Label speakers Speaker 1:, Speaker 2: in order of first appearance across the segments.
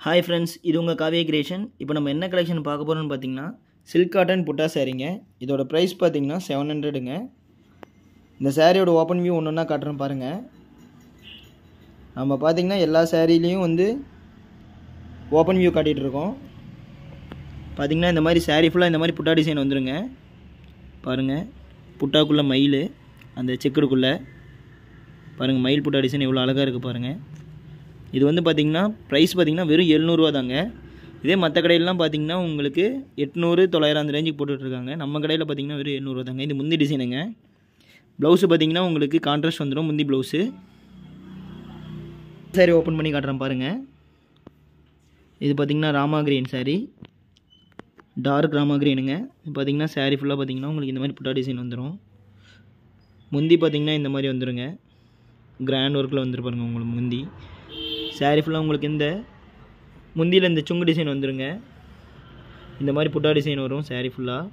Speaker 1: hi friends இது உங்கள் காவிய கிரியேஷன் இப்போ நம்ம என்ன கலெக்ஷன் பார்க்க போகிறோம்னு பார்த்தீங்கன்னா சில்க் காட்டன் புட்டா சாரீங்க இதோட ப்ரைஸ் பார்த்தீங்கன்னா செவன் ஹண்ட்ரடுங்க இந்த சாரியோட ஓப்பன் வியூ ஒன்று ஒன்றா காட்டுறேன் பாருங்கள் நம்ம பார்த்தீங்கன்னா எல்லா சாரீலேயும் வந்து ஓப்பன் வியூ காட்டிகிட்டு இருக்கோம் பார்த்தீங்கன்னா இந்த மாதிரி சாரீ ஃபுல்லாக இந்த மாதிரி புட்டா டிசைன் வந்துருங்க பாருங்கள் புட்டாக்குள்ளே மயில் அந்த செக்குடுக்குள்ளே பாருங்கள் மயில் புட்டா டிசைன் எவ்வளோ அழகாக இருக்குது பாருங்கள் இது வந்து பார்த்திங்கன்னா ப்ரைஸ் பார்த்திங்கன்னா வெறும் எழுநூறுவா தாங்க இதே மற்ற கடையிலலாம் பார்த்தீங்கன்னா உங்களுக்கு எட்நூறு தொள்ளாயிரம் அந்த ரேஞ்சுக்கு போட்டுட்ருக்காங்க நம்ம கடையில் பார்த்தீங்கன்னா வெறும் எழுநூறுவா தாங்க இது முந்தி டிசைனுங்க ப்ளவுஸு பார்த்தீங்கன்னா உங்களுக்கு கான்ட்ராஸ்ட் வந்துடும் முந்தி ப்ளவுஸு சாரி ஓப்பன் பண்ணி காட்டுறேன் பாருங்கள் இது பார்த்திங்கன்னா ராமா கிரீன் சாரீ டார்க் ராமா கிரீனுங்க இது பார்த்திங்கன்னா சாரீ ஃபுல்லாக பார்த்திங்கன்னா உங்களுக்கு இந்த மாதிரி புட்டா டிசைன் வந்துடும் முந்தி பார்த்திங்கன்னா இந்த மாதிரி வந்துடுங்க கிராண்ட் ஒர்க்கில் வந்துரு பாருங்க உங்களுக்கு முந்தி சாரீ ஃபுல்லாக உங்களுக்கு இந்த முந்தியில் இந்த சுங்கு டிசைன் வந்துருங்க இந்த மாதிரி புட்டா டிசைன் வரும் சாரீ ஃபுல்லாக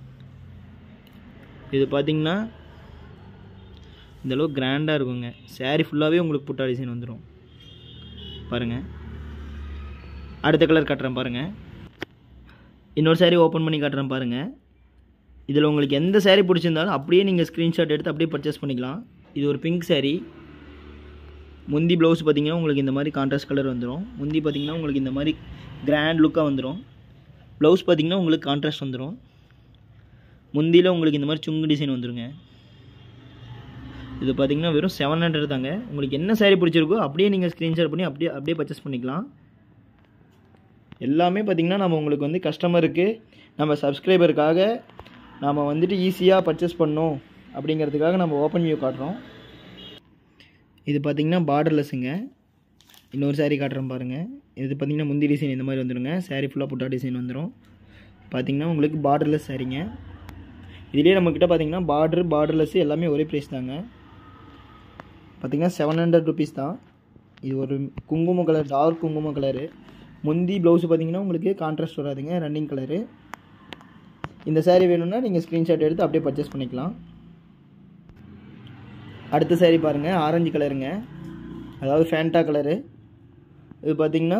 Speaker 1: இது பார்த்திங்கன்னா இந்தளவு கிராண்டாக இருக்குங்க சாரீ ஃபுல்லாகவே உங்களுக்கு புட்டா டிசைன் வந்துடும் பாருங்கள் அடுத்த கலர் காட்டுறேன் பாருங்கள் இன்னொரு சாரீ ஓப்பன் பண்ணி காட்டுறேன் பாருங்கள் இதில் உங்களுக்கு எந்த சாரீ பிடிச்சிருந்தாலும் அப்படியே நீங்கள் ஸ்க்ரீன்ஷாட் எடுத்து அப்படியே பர்ச்சேஸ் பண்ணிக்கலாம் இது ஒரு பிங்க் சாரீ முந்தி ப்ளவுஸ் பார்த்திங்கன்னா உங்களுக்கு இந்த மாதிரி கான்ட்ராஸ்ட் கலர் வந்துடும் முந்தி பார்த்திங்கன்னா உங்களுக்கு இந்த மாதிரி கிராண்ட் லுக்காக வந்துடும் ப்ளவுஸ் பார்த்திங்கன்னா உங்களுக்கு கான்ட்ராஸ்ட் வந்துடும் முந்தியில் உங்களுக்கு இந்த மாதிரி சுங்கு டிசைன் வந்துருங்க இது பார்த்திங்கன்னா வெறும் செவன் ஹண்ட்ரட் தாங்க உங்களுக்கு என்ன சாரீ பிடிச்சிருக்கோ அப்படியே நீங்கள் ஸ்க்ரீன்ஷாட் பண்ணி அப்படியே அப்படியே பர்ச்சேஸ் பண்ணிக்கலாம் எல்லாமே பார்த்திங்கன்னா நம்ம உங்களுக்கு வந்து கஸ்டமருக்கு நம்ம சப்ஸ்கிரைபருக்காக நாம் வந்துட்டு ஈஸியாக பர்ச்சேஸ் பண்ணோம் அப்படிங்கிறதுக்காக நம்ம ஓப்பன் வியூ காட்டுறோம் இது பார்த்திங்கன்னா பார்டர்லெஸ்ஸுங்க இன்னொரு சாரீ காட்டுறேன் பாருங்கள் இது பார்த்திங்கன்னா முந்தி டிசைன் இந்த மாதிரி வந்துடுங்க சாரீ ஃபுல்லாக புட்டா டிசைன் வந்துடும் பார்த்திங்கன்னா உங்களுக்கு பார்டர்லெஸ் சாரீங்க இதுலேயே நம்மக்கிட்ட பார்த்திங்கன்னா பார்டர் பார்டர்லெஸ் எல்லாமே ஒரே ப்ரைஸ் தாங்க பார்த்திங்கன்னா செவன் ஹண்ட்ரட் ருபீஸ் தான் இது ஒரு குங்கும கலர் டார்க் குங்கும கலரு முந்தி ப்ளவுஸ் பார்த்திங்கன்னா உங்களுக்கு கான்ட்ராஸ்ட் வராதுங்க ரன்னிங் கலரு இந்த சாரீ வேணும்னா நீங்கள் ஸ்க்ரீன்ஷாட் எடுத்து அப்படியே பர்ச்சேஸ் பண்ணிக்கலாம் அடுத்த சாரீ பாருங்கள் ஆரஞ்சு கலருங்க அதாவது ஃபேண்டா கலரு இது பார்த்திங்கன்னா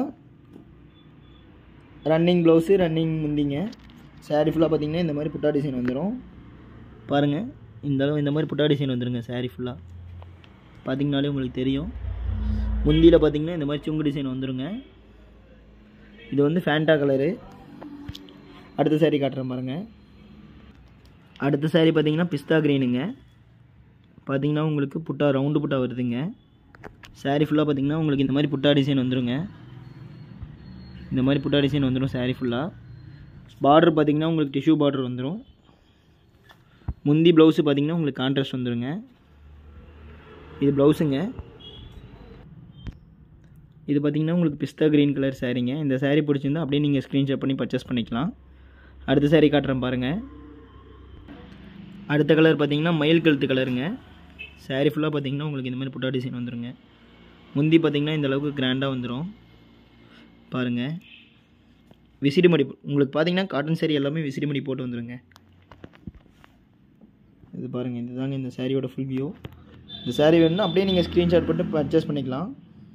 Speaker 1: ரன்னிங் ப்ளவுஸு ரன்னிங் முந்திங்க சாரீ ஃபுல்லாக பார்த்திங்கன்னா இந்த மாதிரி புட்டா டிசைன் வந்துடும் பாருங்கள் இந்த அளவு இந்த மாதிரி புட்டா டிசைன் வந்துடுங்க சாரீ ஃபுல்லாக பார்த்திங்கனாலே உங்களுக்கு தெரியும் முந்தியில் பார்த்திங்கன்னா இந்த மாதிரி சுங்கு டிசைன் வந்துடுங்க இது வந்து ஃபேண்டா கலரு அடுத்த சாரீ காட்டுறேன் பாருங்கள் அடுத்த சாரீ பார்த்திங்கன்னா பிஸ்தா க்ரீனுங்க பார்த்திங்கன்னா உங்களுக்கு புட்டா ரவுண்டு புட்டா வருதுங்க சாரீ ஃபுல்லாக பார்த்திங்கன்னா உங்களுக்கு இந்த மாதிரி புட்டா டிசைன் வந்துடுங்க இந்த மாதிரி புட்டா டிசைன் வந்துடும் சாரீ ஃபுல்லாக பார்டர் பார்த்திங்கன்னா உங்களுக்கு டிஷ்யூ பார்டர் வந்துடும் முந்தி ப்ளவுஸு பார்த்திங்கன்னா உங்களுக்கு கான்ட்ராஸ்ட் வந்துடுங்க இது ப்ளவுஸுங்க இது பார்த்திங்கன்னா உங்களுக்கு பிஸ்தா க்ரீன் கலர் சாரீங்க இந்த சாரீ பிடிச்சிருந்தா அப்படியே நீங்கள் ஸ்க்ரீன்ஷாட் பண்ணி பர்ச்சேஸ் பண்ணிக்கலாம் அடுத்த சாரீ காட்டுறேன் பாருங்கள் அடுத்த கலர் பார்த்திங்கன்னா மயில் கழுத்து கலருங்க சாரீ ஃபுல்லாக பார்த்திங்கன்னா உங்களுக்கு இந்த மாதிரி புட்டா டிசைன் வந்துடுங்க முந்தி பார்த்திங்கன்னா இந்த அளவுக்கு கிராண்டாக வந்துடும் பாருங்கள் விசிறி மடி உங்களுக்கு பார்த்திங்கன்னா காட்டன் சாரீ எல்லாமே விசிறி மடி போட்டு வந்துடுங்க இது பாருங்கள் இதுதாங்க இந்த சாரியோட ஃபுல் வியூ இந்த சாரீ வேணும்னா அப்படியே நீங்கள் ஸ்க்ரீன்ஷாட் போட்டு பர்ச்சேஸ் பண்ணிக்கலாம்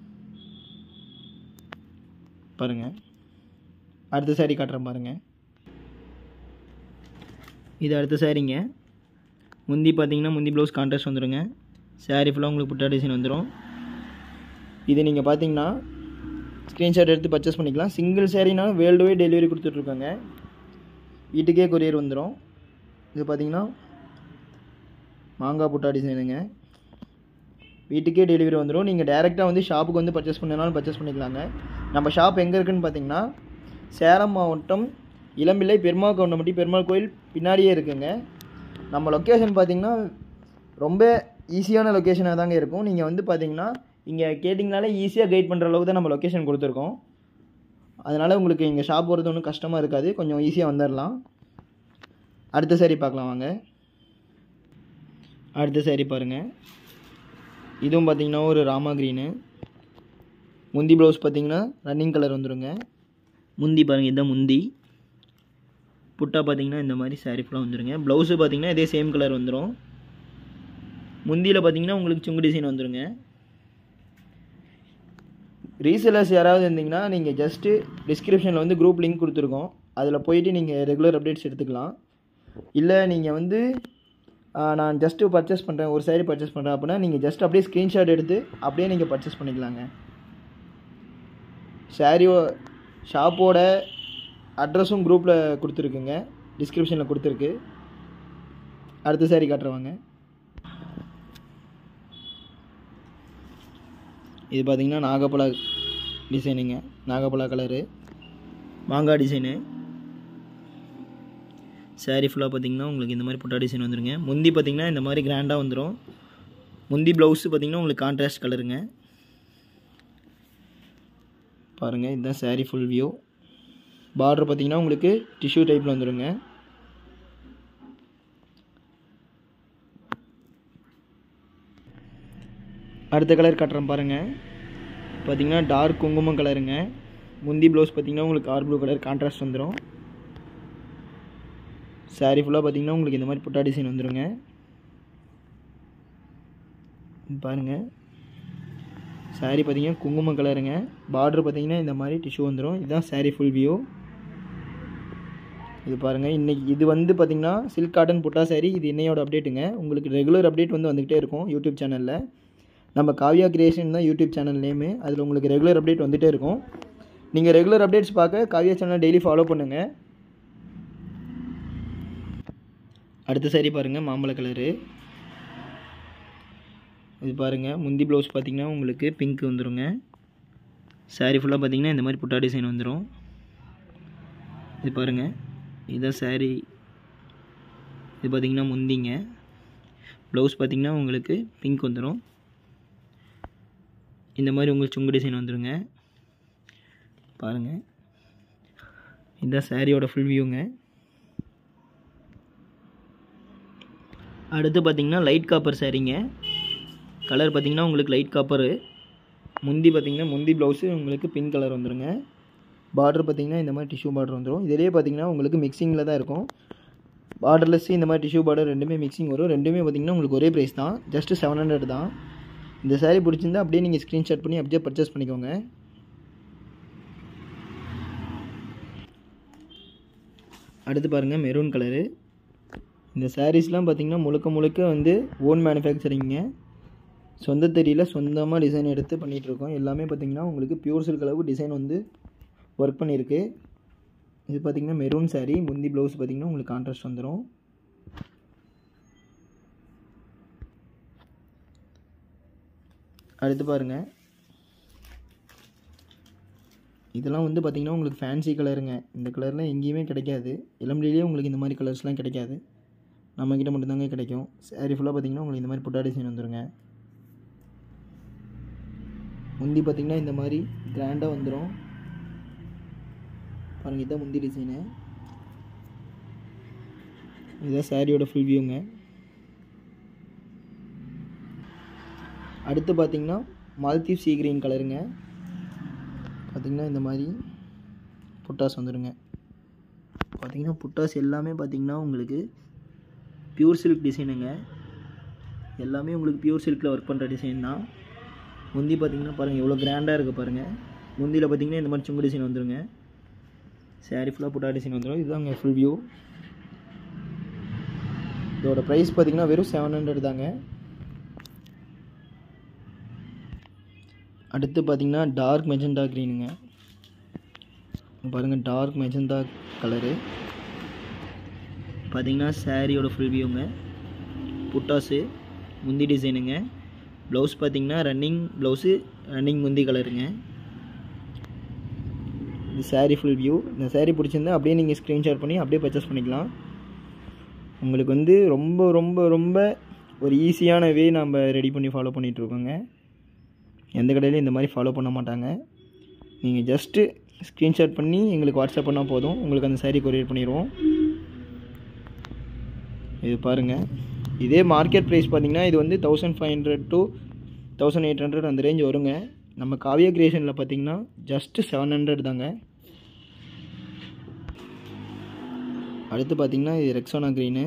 Speaker 1: பாருங்கள் அடுத்த சாரீ காட்டுறேன் பாருங்கள் இது அடுத்த சாரீங்க முந்தி பார்த்தீங்கன்னா முந்தி ப்ளவுஸ் கான்ட்ராஸ்ட் வந்துடுங்க சாரீ ஃபுல்லாக உங்களுக்கு புட்டா டிசைன் வந்துடும் இது நீங்கள் பார்த்தீங்கன்னா ஸ்க்ரீன்ஷாட் எடுத்து பர்ச்சேஸ் பண்ணிக்கலாம் சிங்கிள் சாரீனா வேர்ல்டு வைட் டெலிவரி கொடுத்துட்ருக்காங்க வீட்டுக்கே கொரியர் வந்துடும் இது பார்த்தீங்கன்னா மாங்காய் புட்டா டிசைனுங்க வீட்டுக்கே டெலிவரி வந்துடும் நீங்கள் டேரெக்டாக வந்து ஷாப்புக்கு வந்து பர்ச்சேஸ் பண்ணனாலும் பர்ச்சேஸ் பண்ணிக்கலாங்க நம்ம ஷாப் எங்கே இருக்குதுன்னு பார்த்தீங்கன்னா சேலம் மாவட்டம் இளம்பிள்ளை பெருமாள் கவுண்டம்பட்டி பெருமாள் கோயில் பின்னாடியே இருக்குங்க நம்ம லொக்கேஷன் பார்த்திங்கன்னா ரொம்ப ஈஸியான லொக்கேஷனாக தாங்க இருக்கும் நீங்கள் வந்து பார்த்தீங்கன்னா இங்கே கேட்டிங்கனாலே ஈஸியாக கைட் பண்ணுற அளவுக்கு தான் நம்ம லொக்கேஷன் கொடுத்துருக்கோம் அதனால் உங்களுக்கு இங்கே ஷாப் போகிறது ஒன்றும் கஷ்டமாக இருக்காது கொஞ்சம் ஈஸியாக வந்துடலாம் அடுத்த சாரி பார்க்கலாம் வாங்க அடுத்த சாரி பாருங்கள் இதுவும் பார்த்திங்கன்னா ஒரு ராமா க்ரீனு முந்தி ப்ளவுஸ் பார்த்திங்கன்னா ரன்னிங் கலர் வந்துடுங்க முந்தி பாருங்கள் இதுதான் முந்தி புட்டா பார்த்தீங்கன்னா இந்த மாதிரி சாரீ ஃபுல்லாக வந்துடுங்க ப்ளவுஸு பார்த்தீங்கன்னா இதே சேம் கலர் வந்துடும் முந்தியில் பார்த்தீங்கன்னா உங்களுக்கு சுங்கு டிசைன் வந்துடுங்க ரீசேலர்ஸ் யாராவது இருந்தீங்கன்னா நீங்கள் ஜஸ்ட்டு டிஸ்கிரிப்ஷனில் வந்து குரூப் லிங்க் கொடுத்துருக்கோம் அதில் போயிட்டு நீங்கள் ரெகுலர் அப்டேட்ஸ் எடுத்துக்கலாம் இல்லை நீங்கள் வந்து ஆ, நான் ஜஸ்ட்டு பர்ச்சேஸ் பண்ணுறேன் ஒரு saree பர்ச்சேஸ் பண்ணுறேன் அப்படின்னா நீங்கள் ஜஸ்ட் அப்படியே ஸ்க்ரீன்ஷாட் எடுத்து அப்படியே நீங்கள் பர்ச்சேஸ் பண்ணிக்கலாங்க சாரியோ ஷாப்போட அட்ரஸும் குரூப்பில் கொடுத்துருக்குங்க டிஸ்கிரிப்ஷனில் கொடுத்துருக்கு அடுத்த saree காட்டுறவாங்க இது பார்த்தீங்கன்னா நாகப்பழ டிசைனுங்க நாகப்பழ கலரு மாங்காய் டிசைனு saree ஃபுல்லாக பார்த்தீங்கன்னா உங்களுக்கு இந்த மாதிரி புட்டா டிசைன் வந்துருங்க முந்தி பார்த்தீங்கன்னா இந்த மாதிரி கிராண்டாக வந்துடும் முந்தி ப்ளவுஸு பார்த்தீங்கன்னா உங்களுக்கு கான்ட்ராஸ்ட் கலருங்க பாருங்கள் இதுதான் saree ஃபுல் வியூ பார்டர் பார்த்தீங்கன்னா உங்களுக்கு டிஷ்யூ டைப்பில் வந்துடுங்க அடுத்த கலர் காட்டுறேன் பாருங்கள் பார்த்தீங்கன்னா டார்க் குங்குமம் கலருங்க முந்தி ப்ளவுஸ் பார்த்தீங்கன்னா உங்களுக்கு ஆர் ப்ளூ கலர் கான்ட்ராஸ்ட் வந்துடும் saree ஃபுல்லாக பார்த்தீங்கன்னா உங்களுக்கு இந்த மாதிரி புட்டா டிசைன் வந்துடுங்க பாருங்கள் saree பார்த்தீங்கன்னா குங்குமம் கலருங்க பார்டர் பார்த்தீங்கன்னா இந்த மாதிரி டிஷ்யூ வந்துடும் இதுதான் saree ஃபுல் வியூ இது பாருங்கள் இன்றைக்கி இது வந்து பார்த்தீங்கன்னா சில்க் காட்டன் புட்டா saree இது இன்னையோட அப்டேட்டுங்க உங்களுக்கு ரெகுலர் அப்டேட் வந்து வந்துக்கிட்டே இருக்கும் யூடியூப் சேனலில் நம்ம காவியா கிரியேஷன் தான் யூடியூப் சேனல் நேமு அதில் உங்களுக்கு ரெகுலர் அப்டேட் வந்துகிட்டே இருக்கும் நீங்கள் ரெகுலர் அப்டேட்ஸ் பார்க்க காவியா சேனலை டெய்லி ஃபாலோ பண்ணுங்கள் அடுத்த saree பாருங்கள் மாம்பழ கலரு இது பாருங்கள் முந்தி ப்ளவுஸ் பார்த்தீங்கன்னா உங்களுக்கு பிங்க் வந்துருங்க saree ஃபுல்லாக பார்த்தீங்கன்னா இந்த மாதிரி புட்டா டிசைன் வந்துடும் இது பாருங்கள் இதுதான் saree இது பார்த்தீங்கன்னா முந்திங்க ப்ளவுஸ் பார்த்தீங்கன்னா உங்களுக்கு பிங்க் வந்துடும் இந்த மாதிரி உங்களுக்கு சுங்கு டிசைன் வந்துருங்க பாருங்கள் இதுதான் சாரியோட ஃபுல் வியூங்க அடுத்து பார்த்தீங்கன்னா லைட் காப்பர் சாரீங்க கலர் பார்த்தீங்கன்னா உங்களுக்கு லைட் காப்பரு முந்தி பார்த்தீங்கன்னா முந்தி ப்ளவுஸு உங்களுக்கு பிங்க் கலர் வந்துருங்க பார்டர் பார்த்தீங்கன்னா இந்த மாதிரி டிஷ்யூ பார்டர் வந்துடும் இதிலேயே பார்த்தீங்கன்னா உங்களுக்கு மிக்சிங்கில் தான் இருக்கும் பார்டர்லெஸ் இந்த மாதிரி டிஷ்யூ பார்டர் ரெண்டுமே மிக்சிங் வரும் ரெண்டுமே பார்த்தீங்கன்னா உங்களுக்கு ஒரே ப்ரைஸ் தான் ஜஸ்ட்டு செவன் ஹண்ட்ரட் தான் இந்த saree பிடிச்சிருந்தா அப்படியே நீங்கள் ஸ்க்ரீன்ஷாட் பண்ணி அப்படியே பர்ச்சேஸ் பண்ணிக்கோங்க அடுத்து பாருங்கள் மெரூன் கலரு இந்த சாரீஸ்லாம் பார்த்தீங்கன்னா முழுக்க முழுக்க வந்து ஓன் மேனுஃபேக்சரிங்க சொந்த தெரியல சொந்தமாக டிசைன் எடுத்து பண்ணிகிட்ருக்கோம் எல்லாமே பார்த்தீங்கன்னா உங்களுக்கு பியூர் சில்க் அளவு டிசைன் வந்து ஒர்க் பண்ணியிருக்கு இது பார்த்தீங்கன்னா மெரூன் saree முந்தி ப்ளவுஸ் பார்த்தீங்கன்னா உங்களுக்கு கான்ட்ராஸ்ட் வந்துடும் அடுத்து பாருங்கள் இதெல்லாம் வந்து பார்த்திங்கன்னா உங்களுக்கு ஃபேன்சி கலருங்க இந்த கலர்லாம் எங்கேயுமே கிடைக்காது இளம்பிலேயே உங்களுக்கு இந்த மாதிரி கலர்ஸ்லாம் கிடைக்காது நம்மக்கிட்ட மட்டும்தாங்க கிடைக்கும் saree ஃபுல்லாக பார்த்தீங்கன்னா உங்களுக்கு இந்த மாதிரி புட்டா டிசைன் வந்துருங்க முந்தி பார்த்திங்கன்னா இந்த மாதிரி கிராண்டாக வந்துடும் பாருங்கள் இதான் முந்தி டிசைனு இதுதான் சாரியோட ஃபுல் வியூங்க அடுத்து பார்த்தீங்கன்னா மால்தீவ் சீ கிரீன் கலருங்க பார்த்தீங்கன்னா இந்த மாதிரி புட்டாஸ் வந்துடுங்க பார்த்தீங்கன்னா புட்டாஸ் எல்லாமே பார்த்தீங்கன்னா உங்களுக்கு பியூர் சில்க் டிசைனுங்க எல்லாமே உங்களுக்கு பியூர் சில்கில் ஒர்க் பண்ணுற டிசைன் தான் முந்தி பார்த்தீங்கன்னா பாருங்கள் எவ்வளோ கிராண்டாக இருக்குது பாருங்கள் முந்தியில் பார்த்தீங்கன்னா இந்த மாதிரி சுங்கு டிசைன் வந்துருங்க saree ஃபுல்லாக புட்டா டிசைன் வந்துடும் இதுதாங்க ஃபுல் வியூ இதோட ப்ரைஸ் பார்த்தீங்கன்னா வெறும் செவன் ஹண்ட்ரட் தாங்க அடுத்து பார்த்தீங்கன்னா டார்க் மெஜந்தா க்ரீனுங்க பாருங்கள் டார்க் மெஜந்தா கலரு பார்த்தீங்கன்னா சாரியோட ஃபுல் வியூங்க புட்டாஸு முந்தி டிசைனுங்க ப்ளவுஸ் பார்த்தீங்கன்னா ரன்னிங் ப்ளவுஸு ரன்னிங் முந்தி கலருங்க இது saree ஃபுல் வியூ இந்த saree பிடிச்சிருந்தா அப்படியே நீங்கள் ஸ்க்ரீன்ஷாட் பண்ணி அப்படியே பர்ச்சேஸ் பண்ணிக்கலாம் உங்களுக்கு வந்து ரொம்ப ரொம்ப ரொம்ப ஒரு ஈஸியான வே நம்ம ரெடி பண்ணி ஃபாலோ பண்ணிகிட்ருக்கோங்க எந்த கடையிலையும் இந்த மாதிரி ஃபாலோ பண்ண மாட்டாங்க நீங்கள் ஜஸ்ட்டு ஸ்க்ரீன்ஷாட் பண்ணி எங்களுக்கு வாட்ஸ்அப் பண்ணால் போதும் உங்களுக்கு அந்த saree கொரியர் பண்ணிடுவோம் இது பாருங்கள் இதே மார்க்கெட் ப்ரைஸ் பார்த்தீங்கன்னா இது வந்து thousand five hundred to thousand eight hundred அந்த ரேஞ்ச் வருங்க நம்ம காவியா கிரியேஷனில் பார்த்தீங்கன்னா ஜஸ்ட்டு செவன் ஹண்ட்ரட் தாங்க அடுத்து பார்த்தீங்கன்னா இது ரெக்ஸோனா க்ரீனு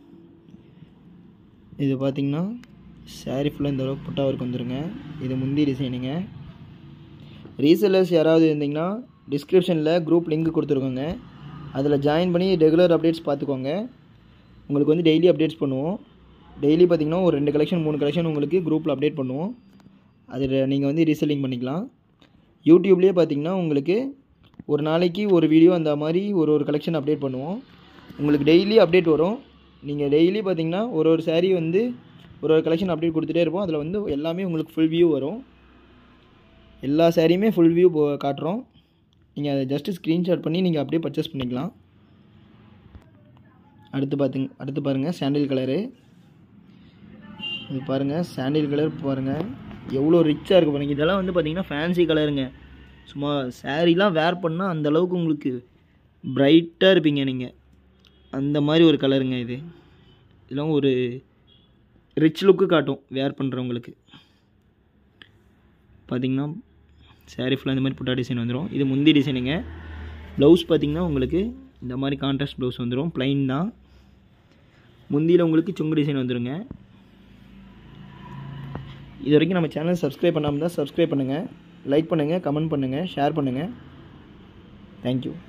Speaker 1: இது பார்த்தீங்கன்னா saree ஃபுல்லாக இந்த அளவுக்கு புட்டா ஒர்க் வந்துருங்க இது முந்தி டிசைனுங்க ரீசெல்லர்ஸ் யாராவது இருந்தீங்கன்னா டிஸ்கிரிப்ஷனில் குரூப் லிங்க் கொடுத்துருக்கோங்க அதில் ஜாயின் பண்ணி ரெகுலர் அப்டேட்ஸ் பார்த்துக்கோங்க உங்களுக்கு வந்து டெய்லி அப்டேட்ஸ் பண்ணுவோம் டெய்லி பார்த்தீங்கன்னா ஒரு ரெண்டு கலெக்ஷன் மூணு கலெக்ஷன் உங்களுக்கு குரூப்பில் அப்டேட் பண்ணுவோம் அதில் நீங்கள் வந்து ரீசெல்லிங் பண்ணிக்கலாம் யூடியூப்லேயே பார்த்தீங்கன்னா உங்களுக்கு ஒரு நாளைக்கு ஒரு வீடியோ அந்த மாதிரி ஒரு ஒரு கலெக்ஷன் அப்டேட் பண்ணுவோம் உங்களுக்கு டெய்லி அப்டேட் வரும் நீங்கள் டெய்லி பார்த்தீங்கன்னா ஒரு ஒரு saree வந்து ஒரு ஒரு கலெக்ஷன் அப்டேட் கொடுத்துட்டே இருப்போம் அதில் வந்து எல்லாமே உங்களுக்கு ஃபுல் வியூ வரும் எல்லா சாரியுமே ஃபுல் வியூ போ காட்டுறோம் நீங்கள் அதை ஜஸ்ட்டு ஸ்க்ரீன்ஷாட் பண்ணி நீங்கள் அப்படியே பர்ச்சேஸ் பண்ணிக்கலாம் அடுத்து பார்த்துங்க அடுத்து பாருங்கள் சாண்டில் கலரு இது பாருங்கள் சாண்டில் கலர் பாருங்கள் எவ்வளோ ரிச்சாக இருக்குது பாருங்கள் இதெல்லாம் வந்து பார்த்தீங்கன்னா ஃபேன்சி கலருங்க சும்மா சாரீலாம் வேர் பண்ணால் அந்த அளவுக்கு உங்களுக்கு பிரைட்டாக இருப்பீங்க நீங்கள் அந்த மாதிரி ஒரு கலருங்க இது இதெல்லாம் ஒரு ரிச் லுக்கு காட்டும் வேர் பண்ணுறவங்களுக்கு பார்த்தீங்கன்னா saree ஃபுல்லாக இந்த மாதிரி புட்டா டிசைன் வந்துடும் இது முந்தி டிசைனுங்க ப்ளவுஸ் பார்த்தீங்கன்னா உங்களுக்கு இந்த மாதிரி கான்ட்ராஸ்ட் ப்ளவுஸ் வந்துடும் plain தான் முந்தியில் உங்களுக்கு சுங்கு டிசைன் வந்துருங்க இது வரைக்கும் நம்ம சேனல் சப்ஸ்கிரைப் பண்ணாமல் தான் சப்ஸ்கிரைப் பண்ணுங்கள் லைக் பண்ணுங்கள் கமெண்ட் பண்ணுங்கள் ஷேர் பண்ணுங்கள் தேங்க்யூ